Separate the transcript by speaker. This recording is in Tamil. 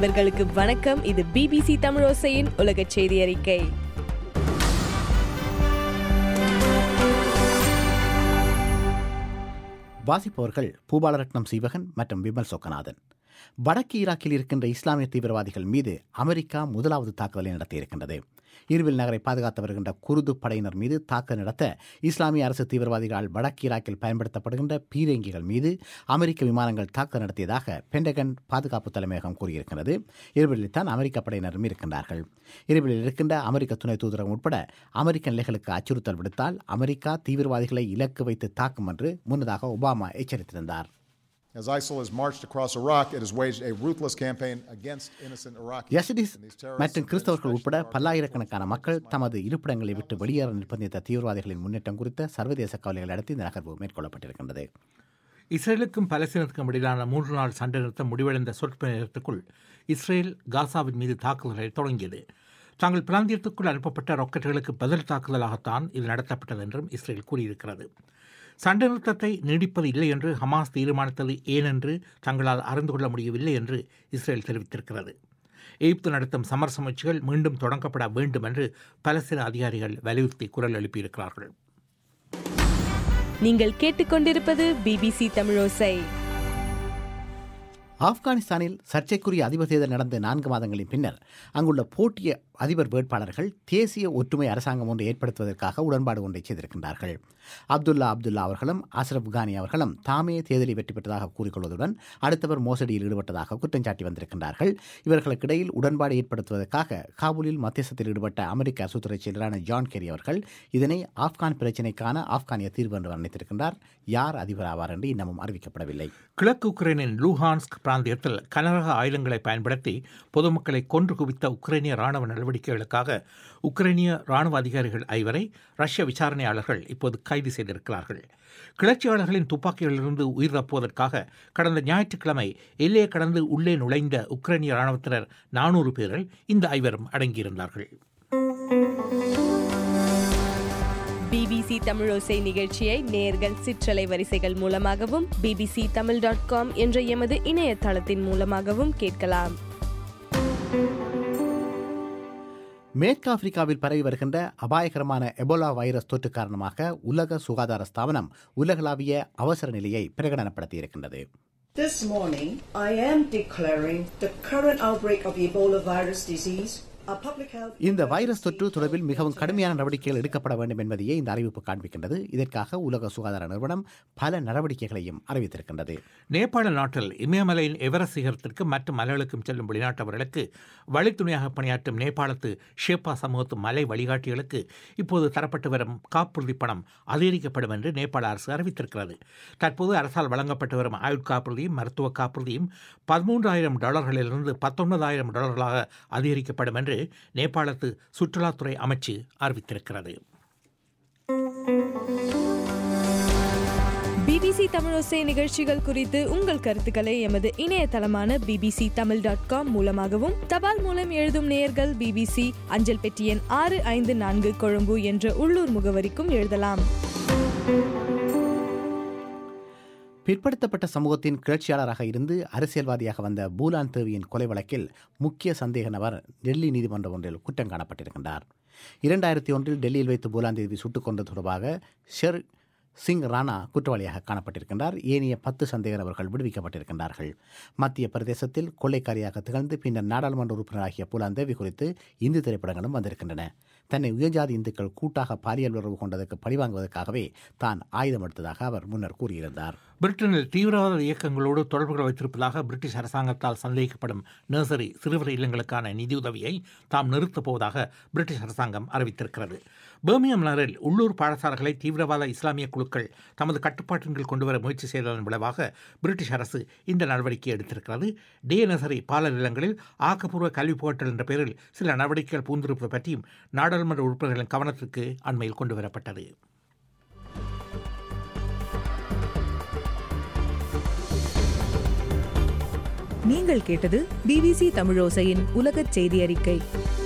Speaker 1: நண்பர்களுக்கு வணக்கம் இது பிபிசி தமிழோசையின் உலக செய்தி அறிக்கை
Speaker 2: வாசிப்பவர்கள் பூபாலரட்னம் சீவகன் மற்றும் விமல் சொக்கநாதன் வடக்கு ஈராக்கில் இருக்கின்ற இஸ்லாமிய தீவிரவாதிகள் மீது அமெரிக்கா முதலாவது தாக்குதலை நடத்தியிருக்கின்றது இருவில் நகரை பாதுகாத்து வருகின்ற குருது படையினர் மீது தாக்குதல் நடத்த இஸ்லாமிய அரசு தீவிரவாதிகளால் வடக்கு ஈராக்கில் பயன்படுத்தப்படுகின்ற பீரங்கிகள் மீது அமெரிக்க விமானங்கள் தாக்குதல் நடத்தியதாக பென்டகன் பாதுகாப்பு தலைமையகம் கூறியிருக்கிறது இருவிலில் தான் அமெரிக்க படையினரும் இருக்கின்றார்கள் இருவிலில் இருக்கின்ற அமெரிக்க துணை தூதரகம் உட்பட அமெரிக்க நிலைகளுக்கு அச்சுறுத்தல் விடுத்தால் அமெரிக்கா தீவிரவாதிகளை இலக்கு வைத்து தாக்கும் என்று முன்னதாக ஒபாமா எச்சரித்திருந்தார்
Speaker 3: As ISIL has marched across Iraq, it has waged a ruthless campaign against innocent Iraqis.
Speaker 2: Yazidis
Speaker 3: And these terrorists
Speaker 2: மற்றும்
Speaker 3: have been
Speaker 2: கிறிஸ்தவர்கள் உட்பட
Speaker 3: especially
Speaker 2: பல்லாயிரக்கணக்கான மக்கள் தமது இருப்பிடங்களை விட்டு வெளியேற நிர்பந்தித்த தீவிரவாதிகளின் முன்னேற்றம் குறித்த சர்வதேச கவலைகள் அடுத்து இந்த நகர்வு மேற்கொள்ளப்பட்டிருக்கின்றது
Speaker 4: இஸ்ரேலுக்கும் பலஸ்தீனத்துக்கும் இடையிலான மூன்று நாள் சண்டை நிறுத்தம் முடிவடைந்த சொற்ப நேரத்துக்குள் இஸ்ரேல் காசாவின் மீது தாக்குதலை தொடங்கியது தாங்கள் பிராந்தியத்துக்குள் அனுப்பப்பட்ட ராக்கெட்டுகளுக்கு பதில் தாக்குதலாகத்தான் இது நடத்தப்பட்டது என்றும் இஸ்ரேல் கூறியிருக்கிறது சண்டை நிறுத்தத்தை நீடிப்பது இல்லை என்று ஹமாஸ் தீர்மானித்தது ஏனென்று தங்களால் அறிந்து கொள்ள முடியவில்லை என்று இஸ்ரேல் தெரிவித்திருக்கிறது எகிப்து நடத்தும் சமரச முயற்சிகள் மீண்டும் தொடங்கப்பட வேண்டும் என்று பலஸ்தீன அதிகாரிகள் வலியுறுத்தி குரல் எழுப்பியிருக்கிறார்கள்
Speaker 1: நீங்கள் கேட்டுக்கொண்டிருப்பது பிபிசி தமிழோசை
Speaker 2: ஆப்கானிஸ்தானில் சர்ச்சைக்குரிய அதிபர் தேர்தல் நடந்த நான்கு மாதங்களின் பின்னர் அங்குள்ள போட்டிய அதிபர் வேட்பாளர்கள் தேசிய ஒற்றுமை அரசாங்கம் ஒன்றை ஏற்படுத்துவதற்காக உடன்பாடு ஒன்றை செய்திருக்கின்றார்கள் அப்துல்லா அப்துல்லா அவர்களும் அஸ்ரப் கானி அவர்களும் தாமே தேர்தலில் வெற்றி பெற்றதாக கூறிக்கொள்வதுடன் அடுத்தவர் மோசடியில் ஈடுபட்டதாக குற்றம் சாட்டி வந்திருக்கின்றார்கள் இவர்களுக்கிடையில் உடன்பாடு ஏற்படுத்துவதற்காக காபூலில் மத்தியஸ்தத்தில் ஈடுபட்ட அமெரிக்க அரசுத்துறை செயலரான ஜான் கெரி அவர்கள் இதனை ஆப்கான் பிரச்சினைக்கான ஆப்கானிய தீர்வு என்று வர்ணித்திருக்கின்றார் யார் அதிபர் ஆவார் என்று இன்னமும் அறிவிக்கப்படவில்லை
Speaker 4: கிழக்கு உக்ரைனின் லூஹான்ஸ்க் பிராந்தியத்தில் கனரக ஆயுதங்களை பயன்படுத்தி பொதுமக்களை கொன்று குவித்த உக்ரைனிய ராணுவ நடவடிக்கைகளுக்காக உக்ரைனிய ராணுவ அதிகாரிகள் ஐவரை ரஷ்ய விசாரணையாளர்கள் இப்போது கைது செய்திருக்கிறார்கள் கிளர்ச்சியாளர்களின் துப்பாக்கிகளிலிருந்து உயிர் தப்புவதற்காக கடந்த ஞாயிற்றுக்கிழமை எல்லையை கடந்து உள்ளே நுழைந்த உக்ரைனிய ராணுவத்தினர் நானூறு பேரில் இந்த ஐவரும் அடங்கியிருந்தார்கள்
Speaker 1: பிபிசி தமிழோசை நிகழ்ச்சியை நேர்கள் சிற்றலை வரிசைகள் மூலமாகவும் பிபிசி தமிழ் டாட் காம் என்ற எமது இணையதளத்தின் மூலமாகவும் கேட்கலாம்
Speaker 2: மேற்கு ஆப்பிரிக்காவில் பரவி வருகின்ற அபாயகரமான எபோலா வைரஸ் தொற்று காரணமாக உலக சுகாதார ஸ்தாபனம் உலகளாவிய அவசர நிலையை பிரகடனப்படுத்தியிருக்கின்றது
Speaker 5: This morning, I am declaring the current outbreak of Ebola virus disease a public health
Speaker 2: இந்த வைரஸ் தொற்று தொடர்பில் மிகவும் கடுமையான நடவடிக்கைகள் எடுக்கப்பட வேண்டும் என்பதையே இந்த அறிவிப்பு காண்பிக்கின்றது இதற்காக உலக சுகாதார நிறுவனம் பல நடவடிக்கைகளையும் அறிவித்திருக்கின்றது
Speaker 4: நேபாள நாட்டில் இமயமலையின் எவரஸ்ட் சிகரத்திற்கு மற்ற மலைகளுக்கும் செல்லும் வெளிநாட்டவர்களுக்கு வழித்துணையாக பணியாற்றும் நேபாளத்து ஷேப்பா சமூகத்து மலை வழிகாட்டிகளுக்கு இப்போது தரப்பட்டு வரும் காப்புறுதி பணம் அதிகரிக்கப்படும் என்று நேபாள அரசு அறிவித்திருக்கிறது தற்போது அரசால் வழங்கப்பட்டு வரும் ஆயுட் காப்புறுதியும் மருத்துவ காப்புறுதியும் பதிமூன்றாயிரம் டாலர்களிலிருந்து பத்தொன்பதாயிரம் டாலர்களாக அதிகரிக்கப்படும் என்று நேபாளத்து சுற்றுலாத்துறை அமைச்சு அறிவித்திருக்கிறது
Speaker 1: பிபிசி தமிழோசை நிகழ்ச்சிகள் குறித்து உங்கள் கருத்துக்களை எமது இணையதளமான பிபிசி தமிழ் டாட் காம் மூலமாகவும் தபால் மூலம் எழுதும் நேயர்கள் பிபிசி அஞ்சல் பெட்டி எண் ஆறு ஐந்து நான்கு கொழும்பு என்ற உள்ளூர் முகவரிக்கும் எழுதலாம்
Speaker 2: பிற்படுத்தப்பட்ட சமூகத்தின் கிளர்ச்சியாளராக இருந்து அரசியல்வாதியாக வந்த பூலான் தேவியின் கொலை வழக்கில் முக்கிய சந்தேக நபர் டெல்லி நீதிமன்றம் ஒன்றில் குற்றம் காணப்பட்டிருக்கின்றார் இரண்டாயிரத்தி ஒன்றில் டெல்லியில் வைத்து பூலான் தேவி சுட்டுக் கொண்டது தொடர்பாக ஷெர் சிங் ராணா குற்றவாளியாக காணப்பட்டிருக்கின்றார் ஏனைய பத்து சந்தேக நபர்கள் விடுவிக்கப்பட்டிருக்கின்றார்கள் மத்திய பிரதேசத்தில் கொள்ளைக்காரியாக திகழ்ந்து பின்னர் நாடாளுமன்ற உறுப்பினராகிய பூலான் தேவி குறித்து இந்து திரைப்படங்களும் வந்திருக்கின்றன தன்னை உயர்ஜாதி இந்துக்கள் கூட்டாக பாலியல் உறவு கொண்டதற்கு பழிவாங்குவதற்காகவே தான் ஆயுதம் எடுத்ததாக அவர் முன்னர் கூறியிருந்தார்
Speaker 4: பிரிட்டனில் தீவிரவாத இயக்கங்களோடு தொடர்புகள் வைத்திருப்பதாக பிரிட்டிஷ் அரசாங்கத்தால் சந்தேகிக்கப்படும் நர்சரி சிறுவர் இல்லங்களுக்கான நிதியுதவியை தாம் நிறுத்தப் போவதாக பிரிட்டிஷ் அரசாங்கம் அறிவித்திருக்கிறது பர்மியம் நகரில் உள்ளூர் பாடசாலைகளை தீவிரவாத இஸ்லாமிய குழுக்கள் தமது கட்டுப்பாட்டின் கீழ் கொண்டுவர முயற்சி செய்ததன் விளைவாக பிரிட்டிஷ் அரசு இந்த நடவடிக்கை எடுத்திருக்கிறது டே நர்சரி பாலர் இல்லங்களில் ஆக்கப்பூர்வ கல்வி புகட்டல் என்ற பெயரில் சில நடவடிக்கைகள் பூந்திருப்பது பற்றியும் நாடாளுமன்ற உறுப்பினர்களின் கவனத்திற்கு அண்மையில் கொண்டுவரப்பட்டது
Speaker 6: நீங்கள் கேட்டது பிபிசி தமிழோசையின் உலகச் செய்தி அறிக்கை